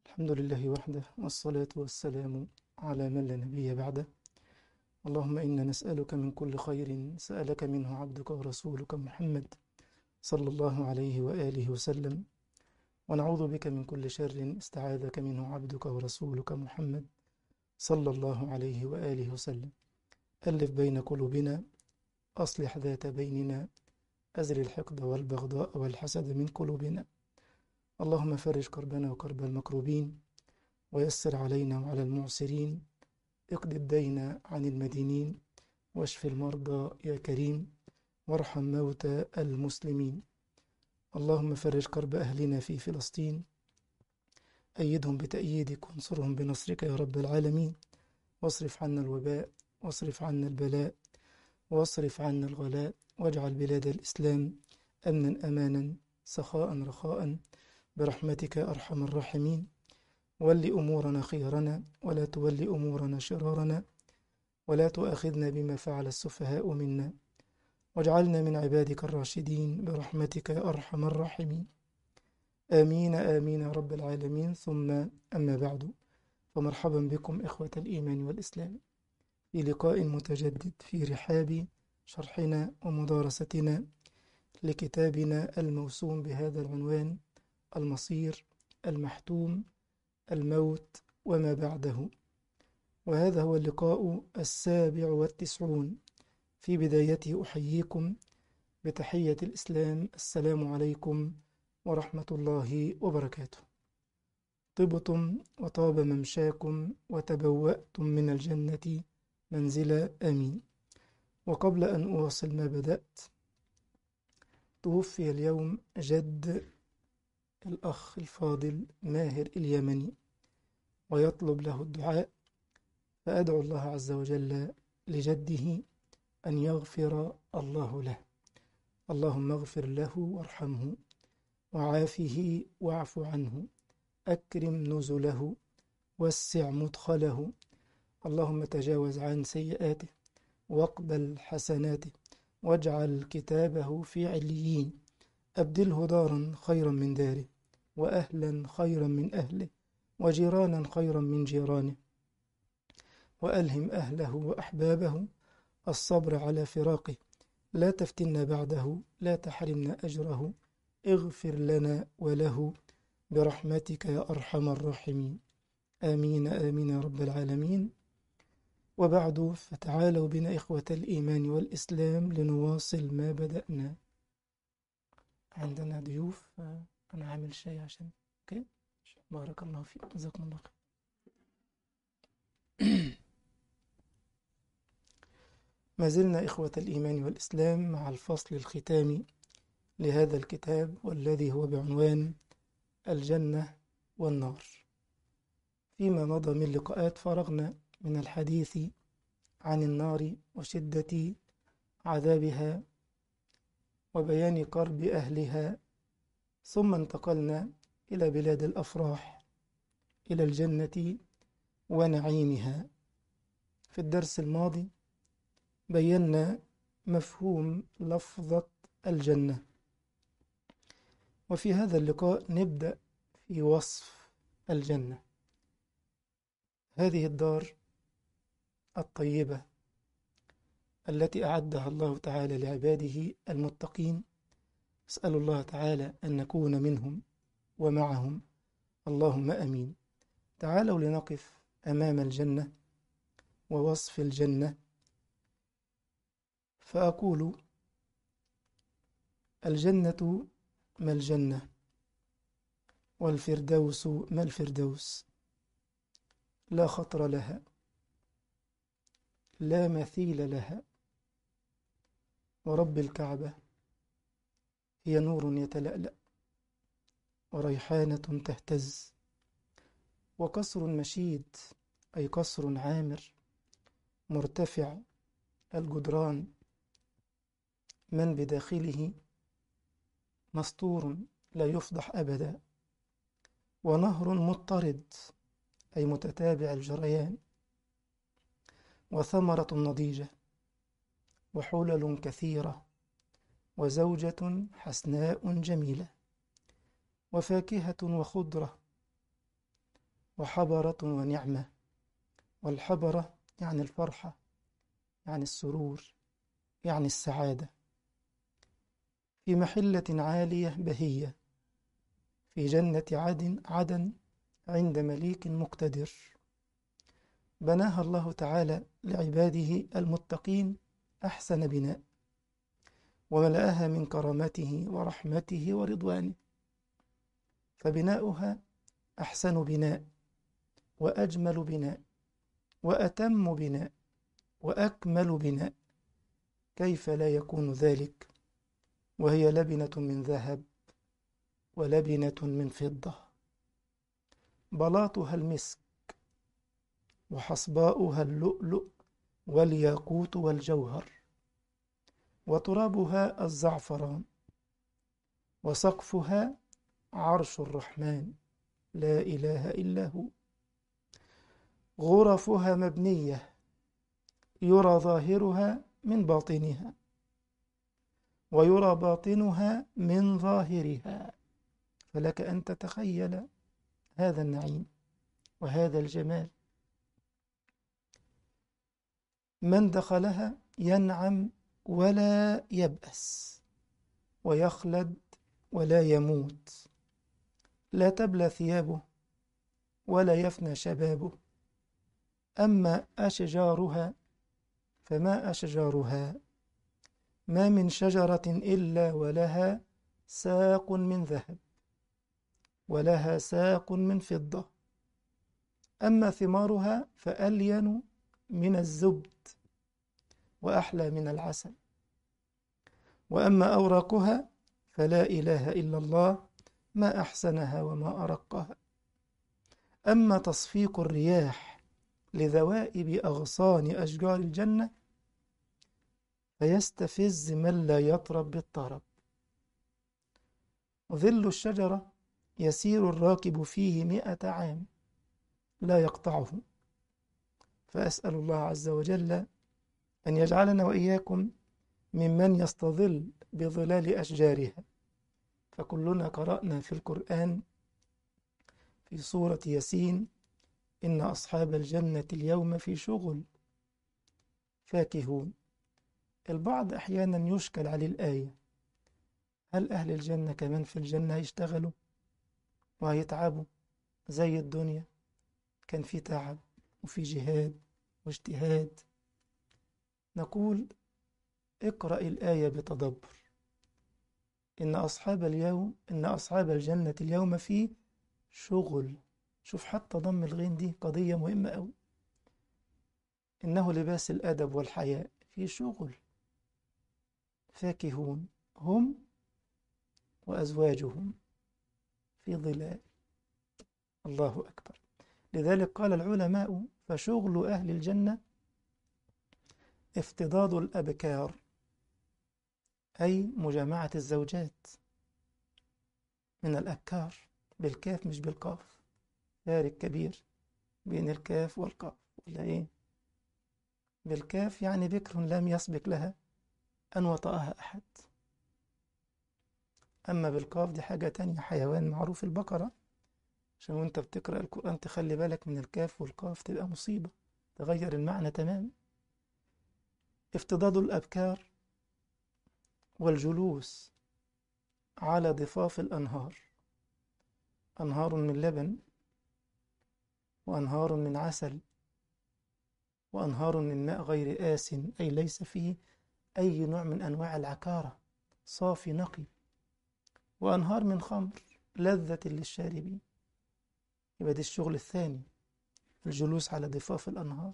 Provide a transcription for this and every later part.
الحمد لله وحده والصلاة والسلام على من لا نبي بعده اللهم إنا نسألك من كل خير سألك منه عبدك ورسولك محمد صلى الله عليه وآله وسلم ونعوذ بك من كل شر استعاذك منه عبدك ورسولك محمد صلى الله عليه وآله وسلم ألف بين قلوبنا أصلح ذات بيننا أزل الحقد والبغضاء والحسد من قلوبنا اللهم فرج كربنا وكرب المكروبين ويسر علينا وعلى المعسرين اقض الدين عن المدينين واشف المرضى يا كريم وارحم موتى المسلمين اللهم فرج كرب أهلنا في فلسطين أيدهم بتأييدك وانصرهم بنصرك يا رب العالمين واصرف عنا الوباء واصرف عنا البلاء واصرف عنا الغلاء واجعل بلاد الإسلام أمنا أمانا سخاء رخاء برحمتك أرحم الراحمين ول أمورنا خيرنا ولا تول أمورنا شرارنا ولا تؤاخذنا بما فعل السفهاء منا واجعلنا من عبادك الراشدين برحمتك يا أرحم الراحمين آمين آمين يا رب العالمين ثم أما بعد فمرحبا بكم إخوة الإيمان والإسلام في لقاء متجدد في رحاب شرحنا ومدارستنا لكتابنا الموسوم بهذا العنوان المصير المحتوم الموت وما بعده وهذا هو اللقاء السابع والتسعون في بدايته أحييكم بتحية الإسلام السلام عليكم ورحمة الله وبركاته طبتم وطاب ممشاكم وتبوأتم من الجنة منزلا آمين وقبل أن أواصل ما بدأت توفي اليوم جد الأخ الفاضل ماهر اليمني ويطلب له الدعاء فأدعو الله عز وجل لجده أن يغفر الله له اللهم اغفر له وارحمه وعافه واعف عنه أكرم نزله وسع مدخله اللهم تجاوز عن سيئاته واقبل حسناته واجعل كتابه في عليين أبدله دارا خيرا من داره وأهلا خيرا من أهله وجيرانا خيرا من جيرانه وألهم أهله وأحبابه الصبر على فراقه لا تفتنا بعده لا تحرمنا أجره اغفر لنا وله برحمتك يا أرحم الراحمين آمين آمين يا رب العالمين وبعد فتعالوا بنا إخوة الإيمان والإسلام لنواصل ما بدأنا عندنا ضيوف أنا عامل شاي عشان أوكي بارك الله فيك جزاكم الله خير ما زلنا إخوة الإيمان والإسلام مع الفصل الختامي لهذا الكتاب والذي هو بعنوان الجنة والنار فيما مضى من لقاءات فرغنا من الحديث عن النار وشدة عذابها وبيان كرب أهلها ثم انتقلنا إلى بلاد الأفراح إلى الجنة ونعيمها في الدرس الماضي بينا مفهوم لفظة الجنة وفي هذا اللقاء نبدأ في وصف الجنة هذه الدار الطيبة التي أعدها الله تعالى لعباده المتقين أسأل الله تعالى أن نكون منهم ومعهم اللهم أمين تعالوا لنقف أمام الجنة ووصف الجنة فأقول الجنة ما الجنة والفردوس ما الفردوس لا خطر لها لا مثيل لها ورب الكعبة هي نور يتلألأ وريحانة تهتز وقصر مشيد أي قصر عامر مرتفع الجدران من بداخله مسطور لا يفضح أبدا ونهر مضطرد أي متتابع الجريان وثمرة نضيجة وحلل كثيرة وزوجة حسناء جميلة وفاكهة وخضرة وحبرة ونعمة والحبرة يعني الفرحة يعني السرور يعني السعادة في محلة عالية بهية في جنة عدن عدن عند مليك مقتدر بناها الله تعالى لعباده المتقين أحسن بناء وملأها من كرامته ورحمته ورضوانه فبناؤها أحسن بناء وأجمل بناء وأتم بناء وأكمل بناء كيف لا يكون ذلك وهي لبنة من ذهب ولبنة من فضة بلاطها المسك وحصباؤها اللؤلؤ والياقوت والجوهر وترابها الزعفران وسقفها عرش الرحمن لا إله إلا هو غرفها مبنية يرى ظاهرها من باطنها ويرى باطنها من ظاهرها فلك أن تتخيل هذا النعيم وهذا الجمال من دخلها ينعم ولا يبأس ويخلد ولا يموت لا تبلى ثيابه ولا يفنى شبابه أما أشجارها فما أشجارها ما من شجرة إلا ولها ساق من ذهب ولها ساق من فضة أما ثمارها فألين من الزبد وأحلى من العسل وأما أوراقها فلا إله إلا الله ما أحسنها وما أرقها أما تصفيق الرياح لذوائب أغصان أشجار الجنة فيستفز من لا يطرب بالطرب ظل الشجرة يسير الراكب فيه مئة عام لا يقطعه فأسأل الله عز وجل أن يجعلنا وإياكم ممن يستظل بظلال أشجارها فكلنا قرأنا في القرآن في سورة ياسين إن أصحاب الجنة اليوم في شغل فاكهون البعض أحيانا يشكل عليه الآية هل أهل الجنة كمان في الجنة هيشتغلوا وهيتعبوا زي الدنيا كان في تعب وفي جهاد واجتهاد نقول اقرأ الآية بتدبر إن أصحاب اليوم إن أصحاب الجنة اليوم في شغل شوف حتى ضم الغين دي قضية مهمة أوي إنه لباس الأدب والحياء في شغل فاكهون هم وأزواجهم في ظلال الله أكبر لذلك قال العلماء فشغل أهل الجنة افتضاض الأبكار أي مجامعة الزوجات من الأبكار بالكاف مش بالقاف فارق كبير بين الكاف والقاف ولا إيه بالكاف يعني بكر لم يسبق لها أن وطأها أحد أما بالقاف دي حاجة تانية حيوان معروف البقرة عشان وانت بتقرأ القرآن تخلي بالك من الكاف والقاف تبقى مصيبة تغير المعنى تماما افتضاض الأبكار والجلوس على ضفاف الأنهار أنهار من لبن وأنهار من عسل وأنهار من ماء غير آس أي ليس فيه أي نوع من أنواع العكارة صافي نقي وأنهار من خمر لذة للشاربين يبقى دي الشغل الثاني الجلوس على ضفاف الأنهار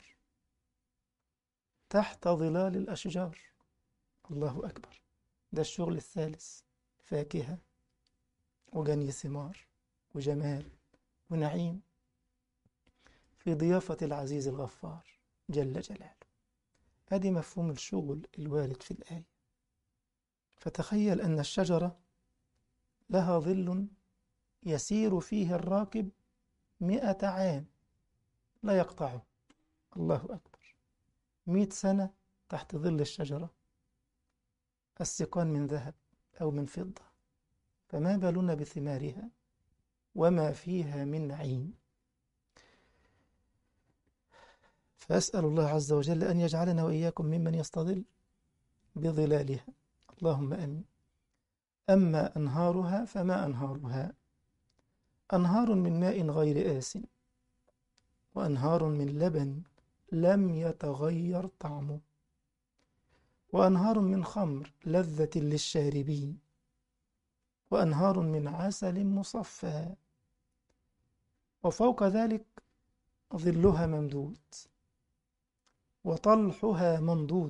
تحت ظلال الأشجار الله أكبر ده الشغل الثالث فاكهة وجني ثمار وجمال ونعيم في ضيافة العزيز الغفار جل جلاله ادي مفهوم الشغل الوارد في الآية فتخيل أن الشجرة لها ظل يسير فيه الراكب مئة عام لا يقطعه الله أكبر مئة سنة تحت ظل الشجرة السقان من ذهب أو من فضة فما بالنا بثمارها وما فيها من نعيم فأسأل الله عز وجل أن يجعلنا وإياكم ممن يستظل بظلالها اللهم أمين أما أنهارها فما أنهارها أنهار من ماء غير آس وأنهار من لبن لم يتغير طعمه وأنهار من خمر لذة للشاربين وأنهار من عسل مصفى وفوق ذلك ظلها ممدود وطلحها منضود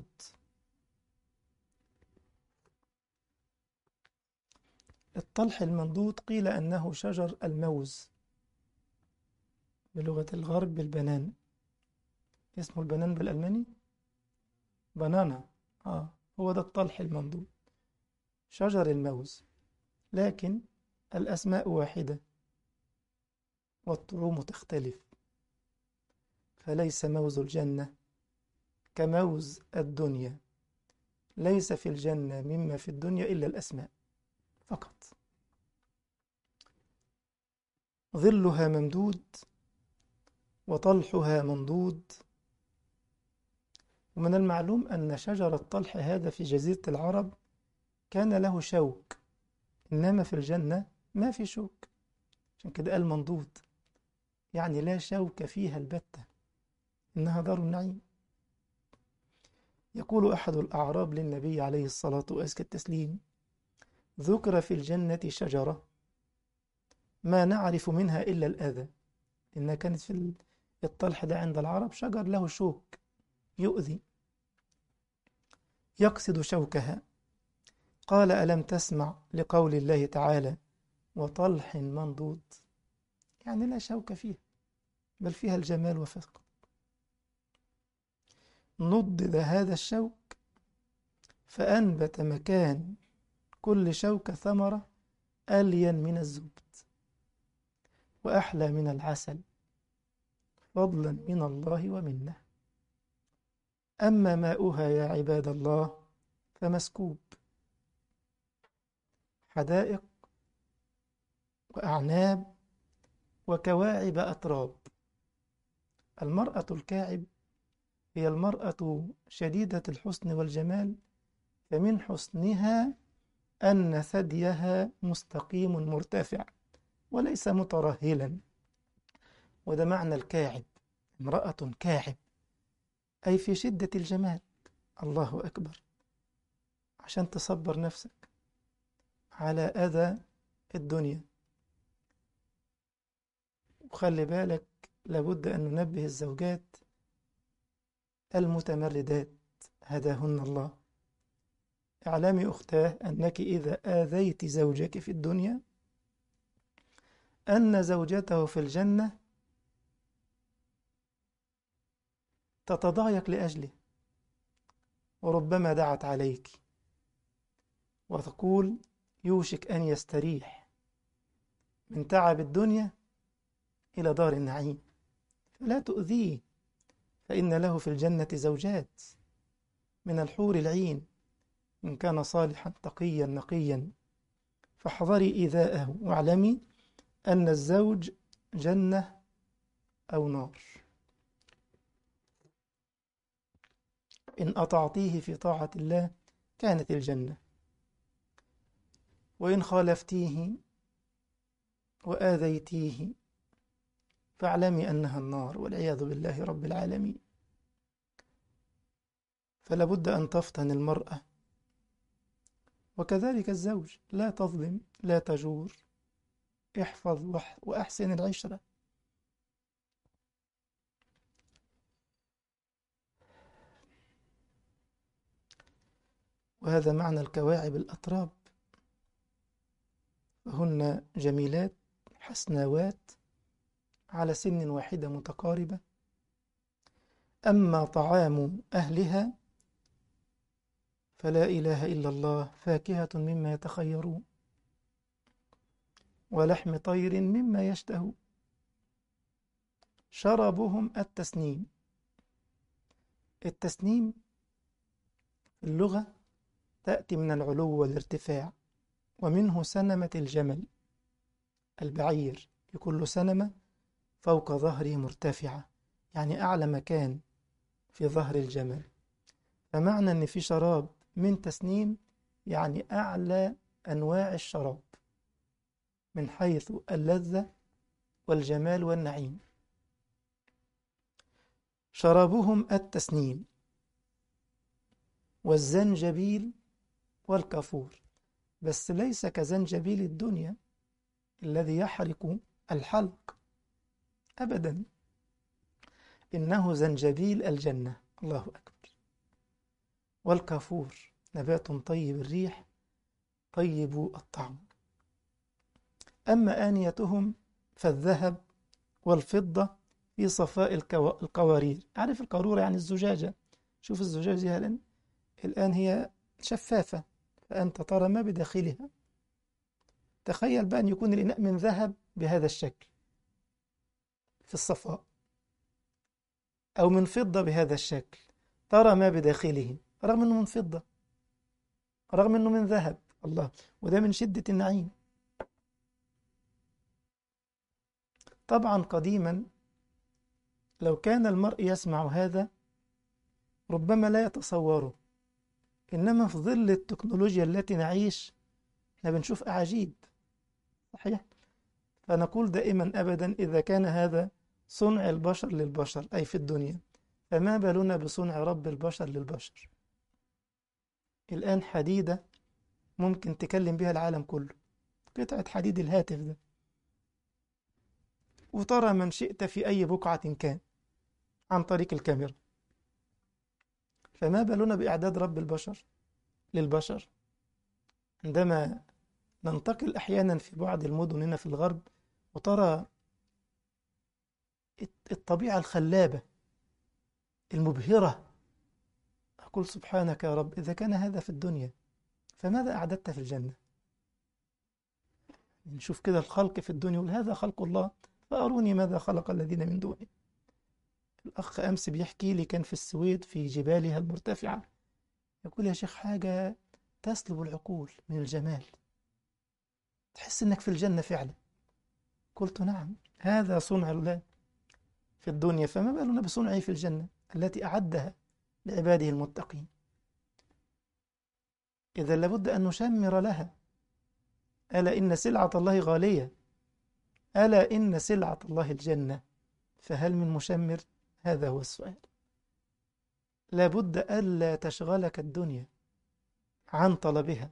الطلح المنضود قيل أنه شجر الموز بلغة الغرب بالبنان اسمه البنان بالألماني بنانا آه هو ده الطلح المنضود شجر الموز لكن الأسماء واحدة والطعوم تختلف فليس موز الجنة كموز الدنيا ليس في الجنة مما في الدنيا إلا الأسماء فقط ظلها ممدود وطلحها منضود ومن المعلوم أن شجر الطلح هذا في جزيرة العرب كان له شوك إنما في الجنة ما في شوك عشان كده قال منضود يعني لا شوك فيها البتة إنها دار النعيم يقول أحد الأعراب للنبي عليه الصلاة وأزكى التسليم ذكر في الجنة شجرة ما نعرف منها إلا الأذى إنها كانت في الطلح ده عند العرب شجر له شوك يؤذي يقصد شوكها قال ألم تسمع لقول الله تعالى وطلح منضود يعني لا شوك فيها بل فيها الجمال وفقط نضد هذا الشوك فأنبت مكان كل شوكة ثمرة ألين من الزبد وأحلى من العسل فضلا من الله ومنه أما ماؤها يا عباد الله فمسكوب حدائق وأعناب وكواعب أتراب المرأة الكاعب هي المرأة شديدة الحسن والجمال فمن حسنها أن ثديها مستقيم مرتفع وليس مترهلا وده معنى الكاعب امرأة كاعب أي في شدة الجمال الله أكبر عشان تصبر نفسك على أذى الدنيا وخلي بالك لابد أن ننبه الزوجات المتمردات هداهن الله اعلمي أختاه أنك إذا آذيت زوجك في الدنيا أن زوجته في الجنة تتضايق لأجله وربما دعت عليك وتقول يوشك أن يستريح من تعب الدنيا إلى دار النعيم فلا تؤذيه فإن له في الجنة زوجات من الحور العين إن كان صالحا تقيا نقيا فاحذري إيذاءه واعلمي أن الزوج جنة أو نار إن أطعتيه في طاعة الله كانت الجنة وإن خالفتيه وآذيتيه فاعلمي أنها النار والعياذ بالله رب العالمين فلا بد أن تفطن المرأة وكذلك الزوج لا تظلم لا تجور احفظ وأحسن العشرة وهذا معنى الكواعب الأطراب فهن جميلات حسناوات على سن واحدة متقاربة أما طعام أهلها فلا إله إلا الله فاكهة مما يتخيرون ولحم طير مما يشتهون شربهم التسنيم التسنيم في اللغة تأتي من العلو والارتفاع ومنه سنمة الجمل البعير لكل سنمة فوق ظهره مرتفعة يعني أعلى مكان في ظهر الجمل فمعنى أن في شراب من تسنيم يعني أعلى أنواع الشراب من حيث اللذة والجمال والنعيم شرابهم التسنيم والزنجبيل والكافور بس ليس كزنجبيل الدنيا الذي يحرق الحلق أبدا إنه زنجبيل الجنة الله أكبر والكافور نبات طيب الريح طيب الطعم أما آنيتهم فالذهب والفضة في صفاء الكو... القوارير عارف القارورة يعني الزجاجة شوف الزجاجة الآن الآن هي شفافة فأنت ترى ما بداخلها تخيل بقى أن يكون الإناء من ذهب بهذا الشكل في الصفاء أو من فضة بهذا الشكل ترى ما بداخله رغم أنه من فضة رغم أنه من ذهب الله وده من شدة النعيم طبعا قديما لو كان المرء يسمع هذا ربما لا يتصوره إنما في ظل التكنولوجيا التي نعيش احنا بنشوف أعاجيب صحيح فنقول دائما أبدا إذا كان هذا صنع البشر للبشر أي في الدنيا فما بالنا بصنع رب البشر للبشر الآن حديدة ممكن تكلم بها العالم كله قطعة حديد الهاتف ده وترى من شئت في أي بقعة كان عن طريق الكاميرا فما بالنا بإعداد رب البشر للبشر عندما ننتقل أحيانا في بعض المدن هنا في الغرب وترى الطبيعة الخلابة المبهرة أقول سبحانك يا رب إذا كان هذا في الدنيا فماذا أعددت في الجنة نشوف كده الخلق في الدنيا يقول هذا خلق الله فأروني ماذا خلق الذين من دونه الأخ أمس بيحكي لي كان في السويد في جبالها المرتفعة يقول يا شيخ حاجة تسلب العقول من الجمال تحس إنك في الجنة فعلا قلت نعم هذا صنع الله في الدنيا فما بالنا بصنعه في الجنة التي أعدها لعباده المتقين إذا لابد أن نشمر لها ألا إن سلعة الله غالية ألا إن سلعة الله الجنة فهل من مشمر هذا هو السؤال لابد ألا تشغلك الدنيا عن طلبها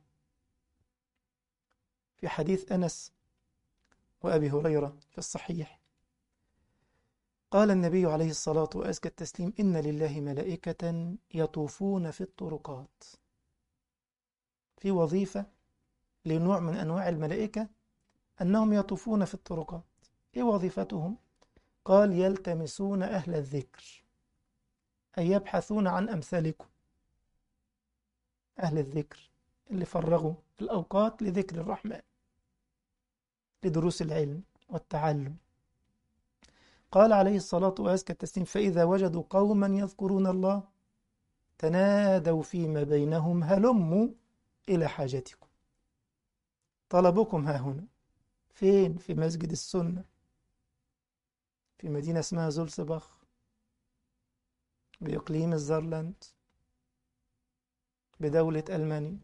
في حديث أنس وأبي هريرة في الصحيح قال النبي عليه الصلاة وأزكى التسليم إن لله ملائكة يطوفون في الطرقات في وظيفة لنوع من أنواع الملائكة أنهم يطوفون في الطرقات إيه وظيفتهم؟ قال يلتمسون أهل الذكر أي يبحثون عن أمثالكم أهل الذكر اللي فرغوا الأوقات لذكر الرحمن لدروس العلم والتعلم قال عليه الصلاة وأزكى التسليم فإذا وجدوا قوما يذكرون الله تنادوا فيما بينهم هلموا إلى حاجتكم طلبكم ها هنا فين في مسجد السنة في مدينة اسمها زولسباخ بإقليم الزرلاند بدولة ألمانيا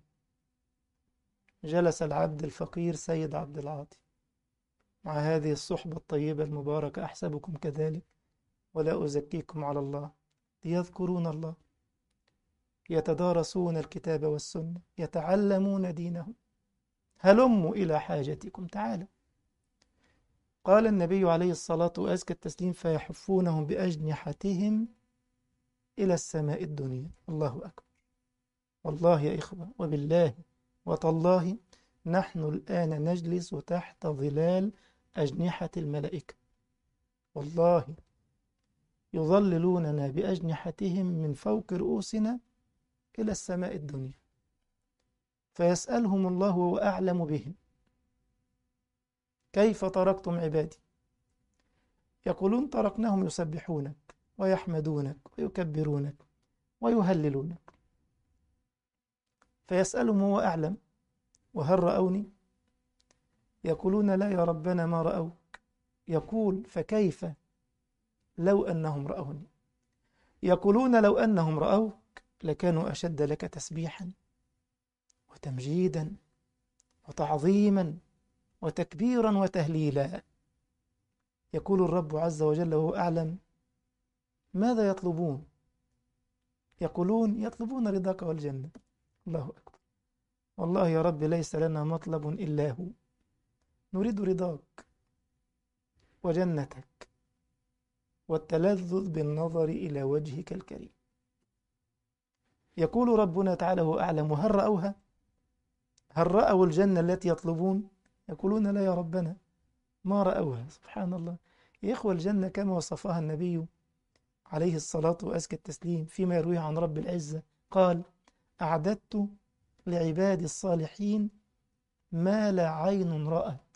جلس العبد الفقير سيد عبد العاطي مع هذه الصحبة الطيبة المباركة أحسبكم كذلك ولا أزكيكم على الله ليذكرون الله يتدارسون الكتاب والسنة يتعلمون دينهم هلموا إلى حاجتكم تعالوا قال النبي عليه الصلاة وأزكى التسليم فيحفونهم بأجنحتهم إلى السماء الدنيا الله أكبر والله يا إخوة وبالله وتالله نحن الآن نجلس تحت ظلال أجنحة الملائكة والله يظللوننا بأجنحتهم من فوق رؤوسنا إلى السماء الدنيا فيسألهم الله وهو أعلم بهم كيف تركتم عبادي يقولون تركناهم يسبحونك ويحمدونك ويكبرونك ويهللونك فيسألهم هو أعلم وهل رأوني يقولون لا يا ربنا ما رأوك يقول فكيف لو أنهم رأوني يقولون لو أنهم رأوك لكانوا أشد لك تسبيحا وتمجيدا وتعظيما وتكبيرا وتهليلا يقول الرب عز وجل وهو أعلم ماذا يطلبون يقولون يطلبون رضاك والجنة الله أكبر والله يا رب ليس لنا مطلب إلا هو نريد رضاك وجنتك والتلذذ بالنظر إلى وجهك الكريم يقول ربنا تعالى هو أعلم هل رأوها هل رأوا الجنة التي يطلبون يقولون لا يا ربنا ما رأوها سبحان الله يا إخوة الجنة كما وصفها النبي عليه الصلاة وأزكى التسليم فيما يرويه عن رب العزة قال أعددت لعبادي الصالحين ما لا عين رأت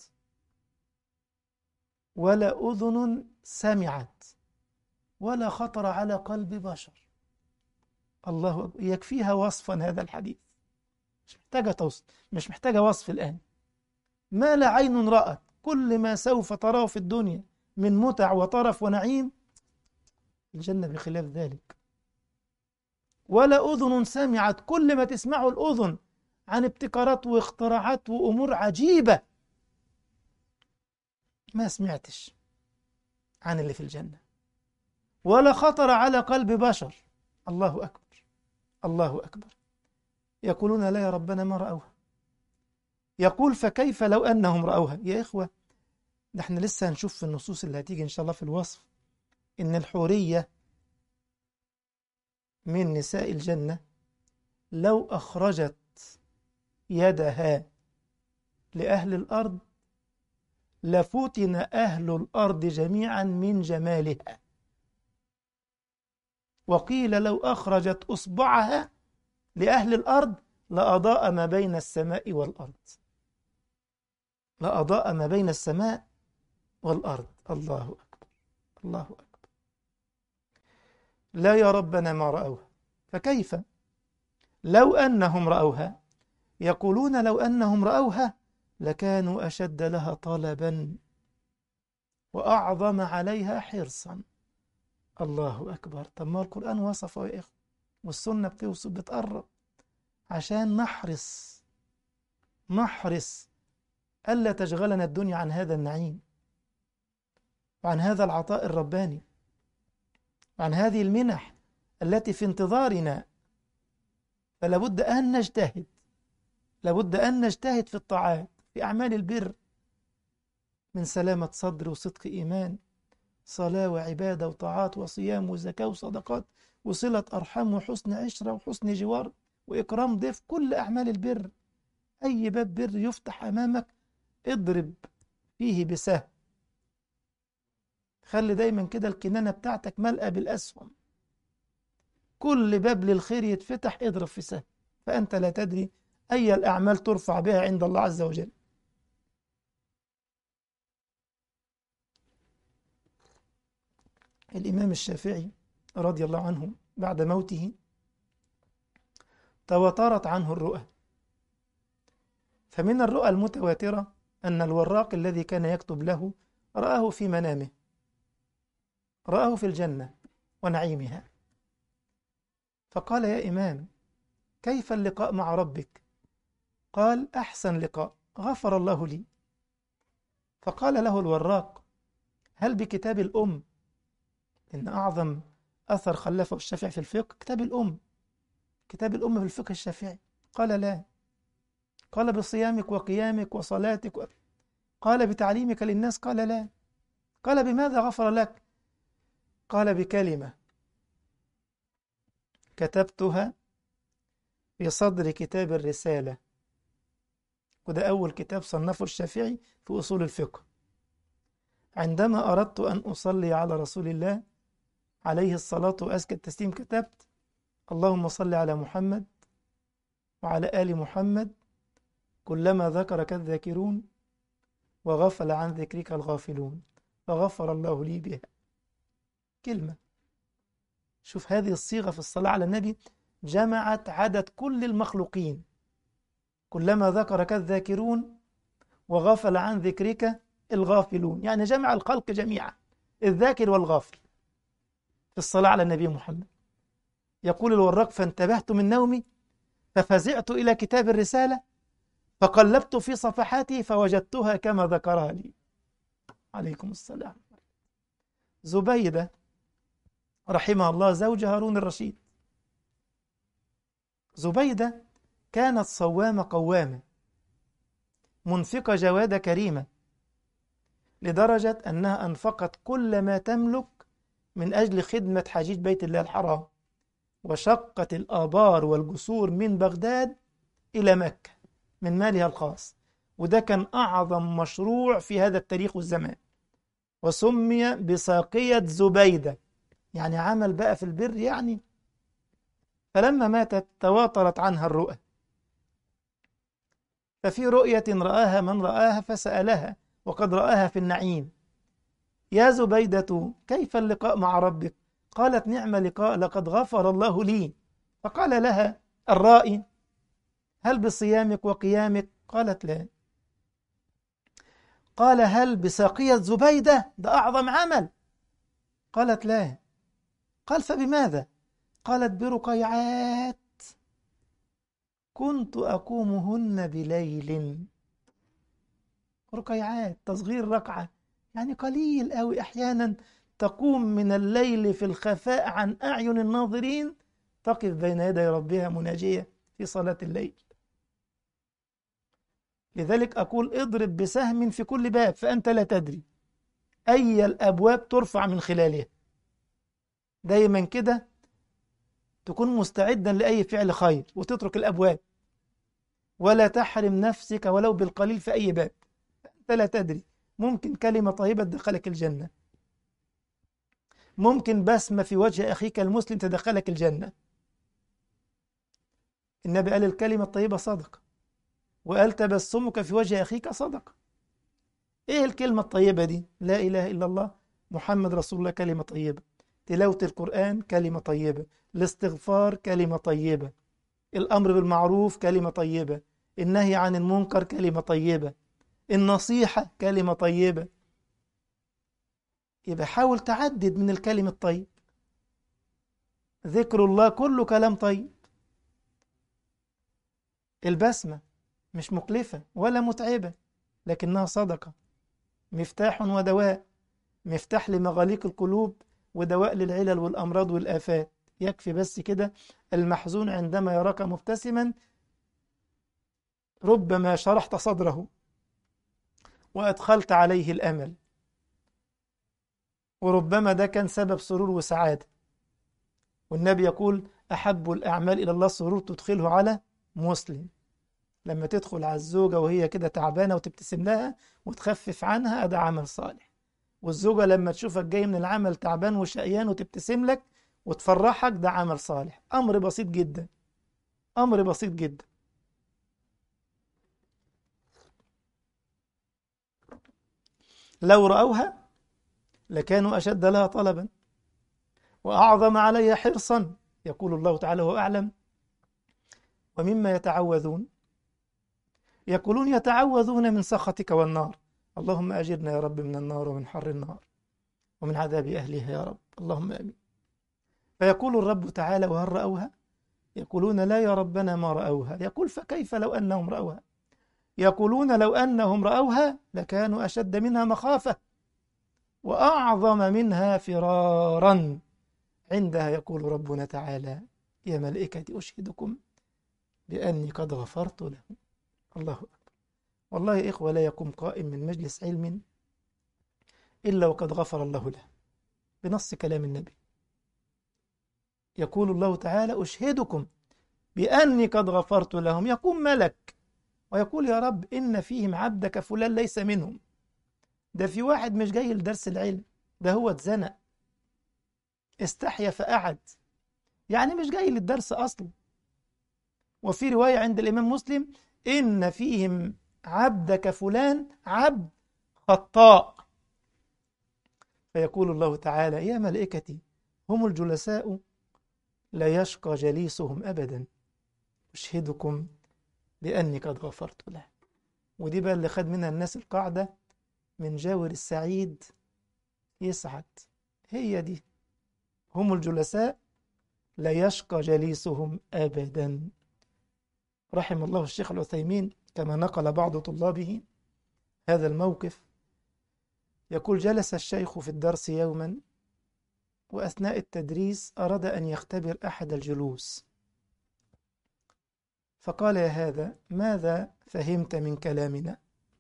ولا أذن سمعت ولا خطر على قلب بشر الله أكبر يكفيها وصفا هذا الحديث مش محتاجة توصف مش محتاجة وصف الآن ما لا عين رأت كل ما سوف تراه في الدنيا من متع وطرف ونعيم الجنة بخلاف ذلك ولا أذن سمعت كل ما تسمعه الأذن عن ابتكارات واختراعات وأمور عجيبة ما سمعتش عن اللي في الجنة ولا خطر على قلب بشر الله أكبر الله أكبر يقولون لا يا ربنا ما رأوها يقول فكيف لو أنهم رأوها يا إخوة ده احنا لسه هنشوف في النصوص اللي هتيجي إن شاء الله في الوصف إن الحورية من نساء الجنة لو أخرجت يدها لأهل الأرض لفتن أهل الأرض جميعا من جمالها وقيل لو أخرجت أصبعها لأهل الأرض لأضاء ما بين السماء والأرض لأضاء ما بين السماء والأرض الله أكبر الله أكبر لا يا ربنا ما رأوها فكيف لو أنهم رأوها يقولون لو أنهم رأوها لكانوا أشد لها طلبا وأعظم عليها حرصا الله أكبر طب ما القرآن وصفه يا إخوة والسنة بتوصف بتقرب عشان نحرص نحرص ألا تشغلنا الدنيا عن هذا النعيم وعن هذا العطاء الرباني وعن هذه المنح التي في انتظارنا فلا بد أن نجتهد لابد أن نجتهد في الطاعات في أعمال البر من سلامة صدر وصدق إيمان صلاة وعبادة وطاعات وصيام وزكاة وصدقات وصلة أرحام وحسن عشرة وحسن جوار وإكرام ضيف كل أعمال البر أي باب بر يفتح أمامك اضرب فيه بسهم خلي دايما كده الكنانة بتاعتك ملأة بالأسهم كل باب للخير يتفتح اضرب في سهم فأنت لا تدري أي الأعمال ترفع بها عند الله عز وجل الإمام الشافعي رضي الله عنه بعد موته تواترت عنه الرؤى فمن الرؤى المتواترة أن الوراق الذي كان يكتب له رآه في منامه رآه في الجنة ونعيمها فقال يا إمام كيف اللقاء مع ربك قال أحسن لقاء غفر الله لي فقال له الوراق هل بكتاب الأم إن أعظم أثر خلفه الشافعي في الفقه كتاب الأم كتاب الأم في الفقه الشافعي قال لا قال بصيامك وقيامك وصلاتك و... قال بتعليمك للناس قال لا قال بماذا غفر لك قال بكلمة كتبتها في صدر كتاب الرسالة وده أول كتاب صنفه الشافعي في أصول الفقه عندما أردت أن أصلي على رسول الله عليه الصلاة وأزكى التسليم كتبت اللهم صل على محمد وعلى آل محمد كلما ذكرك الذاكرون وغفل عن ذكرك الغافلون فغفر الله لي بها كلمة شوف هذه الصيغة في الصلاة على النبي جمعت عدد كل المخلوقين كلما ذكرك الذاكرون وغفل عن ذكرك الغافلون يعني جمع الخلق جميعا الذاكر والغافل في الصلاة على النبي محمد يقول الوراق فانتبهت من نومي ففزعت إلى كتاب الرسالة فقلبت في صفحاته فوجدتها كما ذكرها لي عليكم السلام زبيدة رحمها الله زوج هارون الرشيد زبيدة كانت صوامة قوامة منفقة جوادة كريمة لدرجة أنها أنفقت كل ما تملك من أجل خدمة حجيج بيت الله الحرام وشقت الآبار والجسور من بغداد إلى مكة من مالها الخاص وده كان أعظم مشروع في هذا التاريخ والزمان وسمي بساقية زبيدة يعني عمل بقى في البر يعني فلما ماتت تواترت عنها الرؤى ففي رؤية رآها من رآها فسألها وقد رآها في النعيم يا زبيدة كيف اللقاء مع ربك قالت نعم لقاء لقد غفر الله لي فقال لها الرائي هل بصيامك وقيامك قالت لا قال هل بساقية زبيدة ده أعظم عمل قالت لا قال فبماذا قالت برقيعات كنت أقومهن بليل رقيعات تصغير ركعة يعني قليل أوي أحيانا تقوم من الليل في الخفاء عن أعين الناظرين تقف بين يدي ربها مناجية في صلاة الليل لذلك أقول اضرب بسهم في كل باب فأنت لا تدري أي الأبواب ترفع من خلالها دايما كده تكون مستعدا لأي فعل خير وتترك الأبواب ولا تحرم نفسك ولو بالقليل في أي باب أنت لا تدري ممكن كلمة طيبة تدخلك الجنة ممكن بسمة في وجه أخيك المسلم تدخلك الجنة النبي قال الكلمة الطيبة صدقة وقال تبسمك في وجه أخيك صدقة إيه الكلمة الطيبة دي لا إله إلا الله محمد رسول الله كلمة طيبة تلاوة القرآن كلمة طيبة الاستغفار كلمة طيبة الأمر بالمعروف كلمة طيبة النهي عن المنكر كلمة طيبة النصيحة كلمة طيبة يبقى حاول تعدد من الكلم الطيب ذكر الله كله كلام طيب البسمة مش مكلفة ولا متعبة لكنها صدقة مفتاح ودواء مفتاح لمغاليق القلوب ودواء للعلل والأمراض والآفات يكفي بس كده المحزون عندما يراك مبتسما ربما شرحت صدره وأدخلت عليه الأمل وربما ده كان سبب سرور وسعادة والنبي يقول أحب الأعمال إلى الله سرور تدخله على مسلم لما تدخل على الزوجة وهي كده تعبانة وتبتسم لها وتخفف عنها ده عمل صالح والزوجة لما تشوفك جاي من العمل تعبان وشقيان وتبتسم لك وتفرحك ده عمل صالح أمر بسيط جدا أمر بسيط جدا لو رأوها لكانوا أشد لها طلبا وأعظم علي حرصا يقول الله تعالى هو أعلم ومما يتعوذون يقولون يتعوذون من سخطك والنار اللهم أجرنا يا رب من النار ومن حر النار ومن عذاب أهلها يا رب اللهم آمين فيقول الرب تعالى وهل رأوها يقولون لا يا ربنا ما رأوها يقول فكيف لو أنهم رأوها يقولون لو أنهم رأوها لكانوا أشد منها مخافة وأعظم منها فرارا عندها يقول ربنا تعالى يا ملائكتي أشهدكم بأني قد غفرت لهم الله أكبر والله يا إخوة لا يقوم قائم من مجلس علم إلا وقد غفر الله له بنص كلام النبي يقول الله تعالى أشهدكم بأني قد غفرت لهم يقوم ملك ويقول يا رب إن فيهم عبدك فلان ليس منهم ده في واحد مش جاي لدرس العلم ده هو اتزنق استحيا فقعد يعني مش جاي للدرس أصلا وفي رواية عند الإمام مسلم إن فيهم عبدك فلان عبد خطاء فيقول الله تعالى يا ملائكتي هم الجلساء لا يشقى جليسهم أبدا أشهدكم بأني قد غفرت له ودي بقى اللي خد منها الناس القاعدة من جاور السعيد يسعد هي دي هم الجلساء لا يشقى جليسهم أبدا رحم الله الشيخ العثيمين كما نقل بعض طلابه هذا الموقف يقول جلس الشيخ في الدرس يوما وأثناء التدريس أراد أن يختبر أحد الجلوس فقال يا هذا ماذا فهمت من كلامنا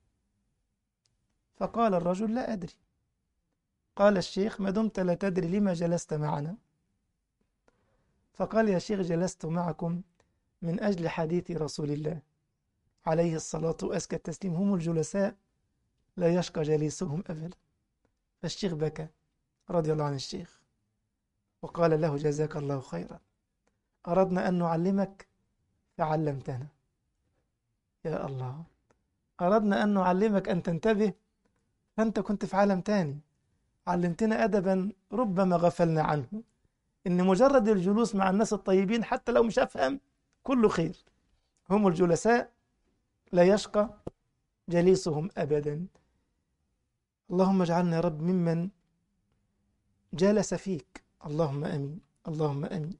فقال الرجل لا أدري قال الشيخ ما دمت لا تدري لما جلست معنا فقال يا شيخ جلست معكم من أجل حديث رسول الله عليه الصلاة وأزكى التسليم هم الجلساء لا يشقى جليسهم أبدا فالشيخ بكى رضي الله عن الشيخ وقال له جزاك الله خيرا أردنا أن نعلمك فعلمتنا يا الله أردنا أن نعلمك أن تنتبه فأنت كنت في عالم تاني علمتنا أدبا ربما غفلنا عنه إن مجرد الجلوس مع الناس الطيبين حتى لو مش أفهم كله خير هم الجلساء لا يشقى جليسهم أبدا اللهم اجعلنا يا رب ممن جالس فيك اللهم امين اللهم امين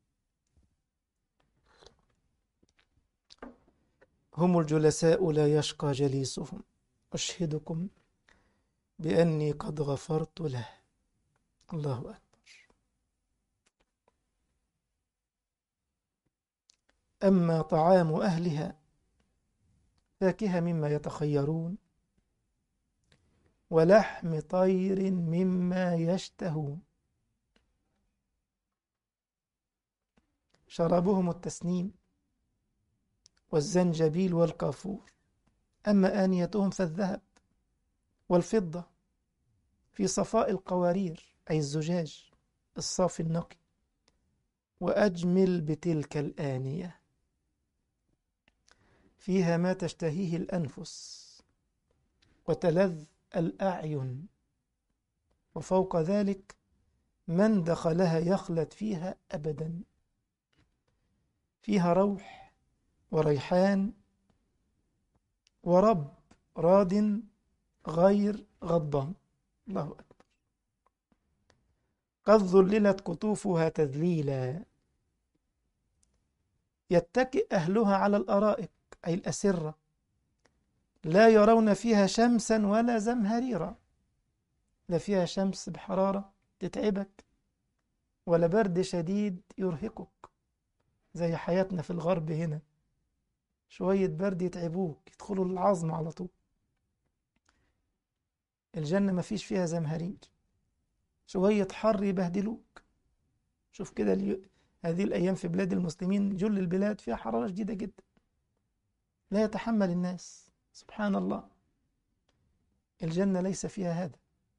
هم الجلساء لا يشقى جليسهم اشهدكم باني قد غفرت له الله اكبر اما طعام اهلها فاكهه مما يتخيرون ولحم طير مما يشتهون شرابهم التسنيم والزنجبيل والكافور أما آنيتهم فالذهب والفضة في صفاء القوارير أي الزجاج الصافي النقي وأجمل بتلك الآنية فيها ما تشتهيه الأنفس وتلذ الأعين وفوق ذلك من دخلها يخلد فيها أبدا فيها روح وريحان ورب راد غير غضبان الله أكبر قد ذللت قطوفها تذليلا يتكئ أهلها على الأرائك أي الأسرة لا يرون فيها شمسا ولا زمهريرا لا فيها شمس بحرارة تتعبك ولا برد شديد يرهقك زي حياتنا في الغرب هنا شوية برد يتعبوك يدخلوا العظم على طول الجنة ما فيش فيها زمهرير شوية حر يبهدلوك شوف كده اليو... هذه الأيام في بلاد المسلمين جل البلاد فيها حرارة شديدة جدا لا يتحمل الناس سبحان الله الجنة ليس فيها هذا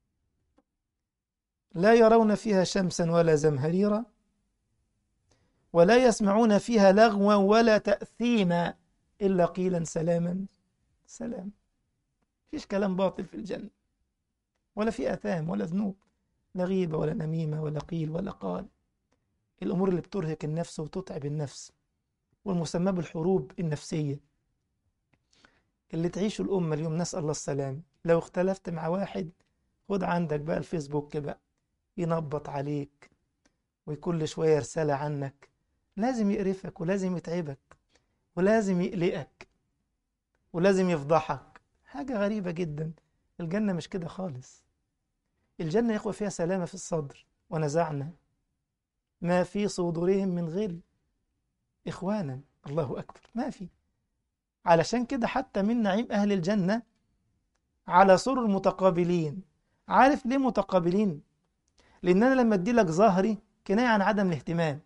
لا يرون فيها شمسا ولا زمهريرا ولا يسمعون فيها لغوا ولا تأثيما إلا قيلا سلاما سلام فيش كلام باطل في الجنة ولا في أثام ولا ذنوب لا غيبة ولا نميمة ولا قيل ولا قال الأمور اللي بترهق النفس وتتعب النفس والمسمى بالحروب النفسية اللي تعيشه الأمة اليوم نسأل الله السلام لو اختلفت مع واحد خد عندك بقى الفيسبوك بقى ينبط عليك وكل شوية رسالة عنك لازم يقرفك ولازم يتعبك ولازم يقلقك ولازم يفضحك حاجة غريبة جدا الجنة مش كده خالص الجنة يا إخوة فيها سلامة في الصدر ونزعنا ما في صدورهم من غل إخوانا الله أكبر ما في علشان كده حتى من نعيم أهل الجنة على سرر متقابلين عارف ليه متقابلين لأن أنا لما أدي لك ظهري كناية عن عدم الاهتمام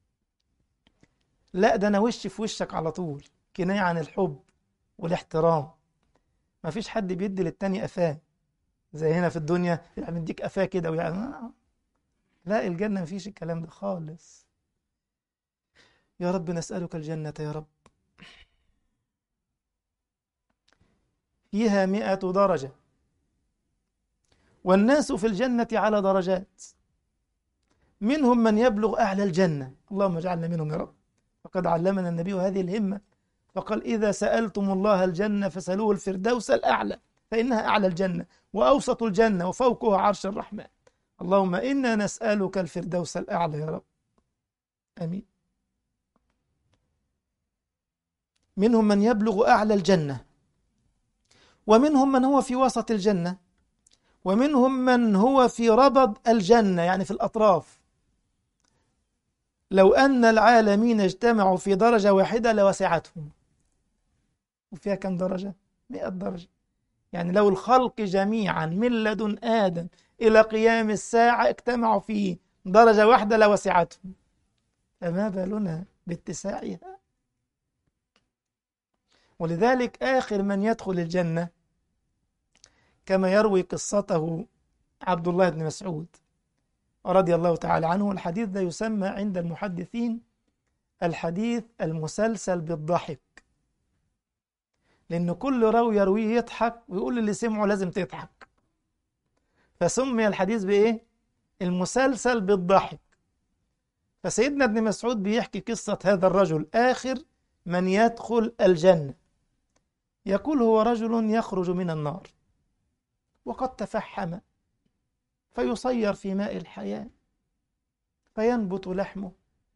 لا ده أنا وشي في وشك على طول كناية عن الحب والاحترام ما فيش حد بيدي للتاني قفاه زي هنا في الدنيا يعني مديك قفاه كده ويعني لا الجنة ما فيش الكلام ده خالص يا رب نسألك الجنة يا رب فيها مئة درجة والناس في الجنة على درجات منهم من يبلغ أعلى الجنة اللهم اجعلنا منهم يا رب فقد علمنا النبي هذه الهمة فقال إذا سألتم الله الجنة فسألوه الفردوس الأعلى فإنها أعلى الجنة وأوسط الجنة وفوقها عرش الرحمن اللهم إنا نسألك الفردوس الأعلى يا رب امين منهم من يبلغ اعلى الجنه ومنهم من هو في وسط الجنه ومنهم من هو في ربض الجنه يعني في الاطراف لو ان العالمين اجتمعوا في درجه واحده لوسعتهم وفيها كم درجه 100 درجه يعني لو الخلق جميعا من لدن ادم الى قيام الساعه اجتمعوا في درجه واحده لوسعتهم فما بالنا باتساعها ولذلك آخر من يدخل الجنة كما يروي قصته عبد الله بن مسعود رضي الله تعالى عنه الحديث ده يسمى عند المحدثين الحديث المسلسل بالضحك لأن كل راوي يرويه يضحك ويقول اللي سمعه لازم تضحك فسمي الحديث بإيه؟ المسلسل بالضحك فسيدنا ابن مسعود بيحكي قصة هذا الرجل آخر من يدخل الجنة يقول هو رجل يخرج من النار وقد تفحم فيصير في ماء الحياة فينبت لحمه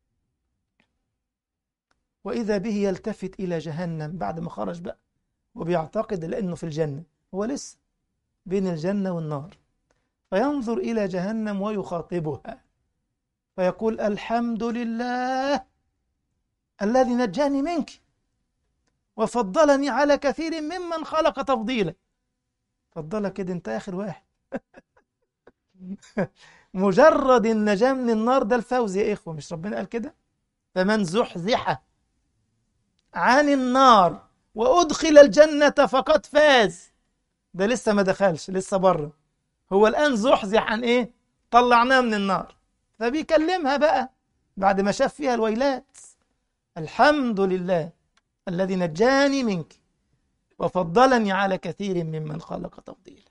وإذا به يلتفت إلى جهنم بعد ما خرج بقى وبيعتقد لأنه في الجنة هو لسه بين الجنة والنار فينظر إلى جهنم ويخاطبها فيقول الحمد لله الذي نجاني منك وفضلني على كثير ممن خلق تفضيلا فضلك كده انت اخر واحد مجرد النجاة من النار ده الفوز يا اخوة مش ربنا قال كده فمن زحزح عن النار وادخل الجنة فقد فاز ده لسه ما دخلش لسه بره هو الان زحزح عن ايه طلعناه من النار فبيكلمها بقى بعد ما شاف فيها الويلات الحمد لله الذي نجاني منك وفضلني على كثير ممن خلق تفضيلا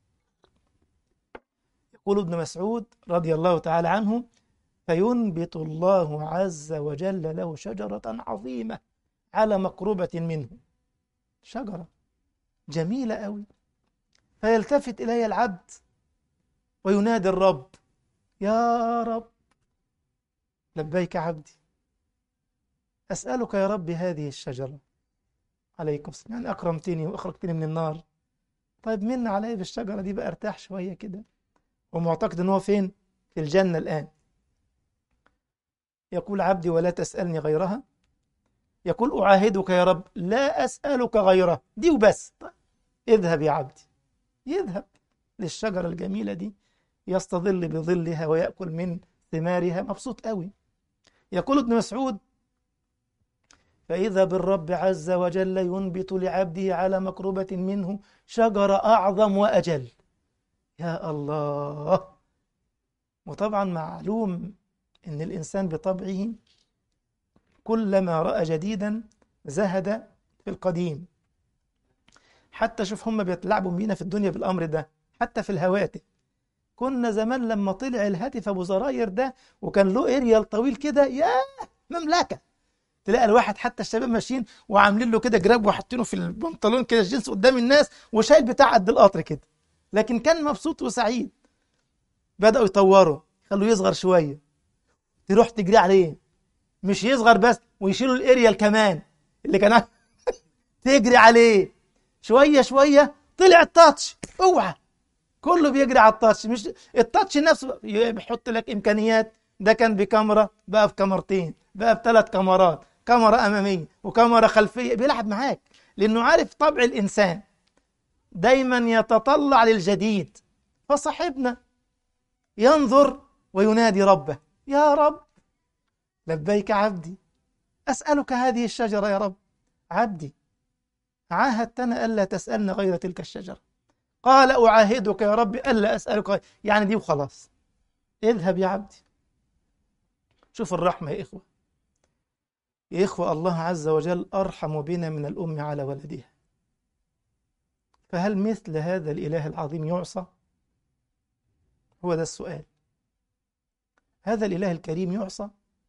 يقول ابن مسعود رضي الله تعالى عنه فينبت الله عز وجل له شجرة عظيمة على مقربة منه شجرة جميلة أوي فيلتفت إلي العبد وينادي الرب يا رب لبيك عبدي أسألك يا رب هذه الشجرة عليكم السلام يعني أكرمتني وأخرجتني من النار طيب من علي بالشجرة دي بقى ارتاح شوية كده ومعتقد أن هو فين في الجنة الآن يقول عبدي ولا تسألني غيرها يقول أعاهدك يا رب لا أسألك غيرها دي وبس طيب اذهب يا عبدي يذهب للشجرة الجميلة دي يستظل بظلها ويأكل من ثمارها مبسوط قوي يقول ابن مسعود فإذا بالرب عز وجل ينبت لعبده على مقربة منه شجرة أعظم وأجل يا الله وطبعا معلوم أن الإنسان بطبعه كلما رأى جديدا زهد في القديم حتى شوف هم بيتلعبوا بينا في الدنيا بالأمر ده حتى في الهواتف كنا زمان لما طلع الهاتف أبو زراير ده وكان له اريال طويل كده يا مملكة تلاقي الواحد حتى الشباب ماشيين وعاملين له كده جراب وحاطينه في البنطلون كده الجنس قدام الناس وشايل بتاع قد القطر كده لكن كان مبسوط وسعيد بدأوا يطوروا خلوه يصغر شوية تروح تجري عليه مش يصغر بس ويشيلوا الاريال كمان اللي كان تجري عليه شوية شوية طلع التاتش اوعى كله بيجري على التاتش مش التاتش نفسه بيحط لك امكانيات ده كان بكاميرا بقى بكاميرتين بقى بثلاث كاميرات كاميرا اماميه وكاميرا خلفيه بيلعب معاك لانه عارف طبع الانسان دايما يتطلع للجديد فصاحبنا ينظر وينادي ربه يا رب لبيك عبدي اسالك هذه الشجره يا رب عبدي عاهدتنا الا تسالنا غير تلك الشجره قال اعاهدك يا رب الا اسالك غير يعني دي وخلاص اذهب يا عبدي شوف الرحمه يا اخوه يا إخوة الله عز وجل أرحم بنا من الأم على ولدها فهل مثل هذا الإله العظيم يعصى؟ هو ده السؤال هذا الإله الكريم يعصى؟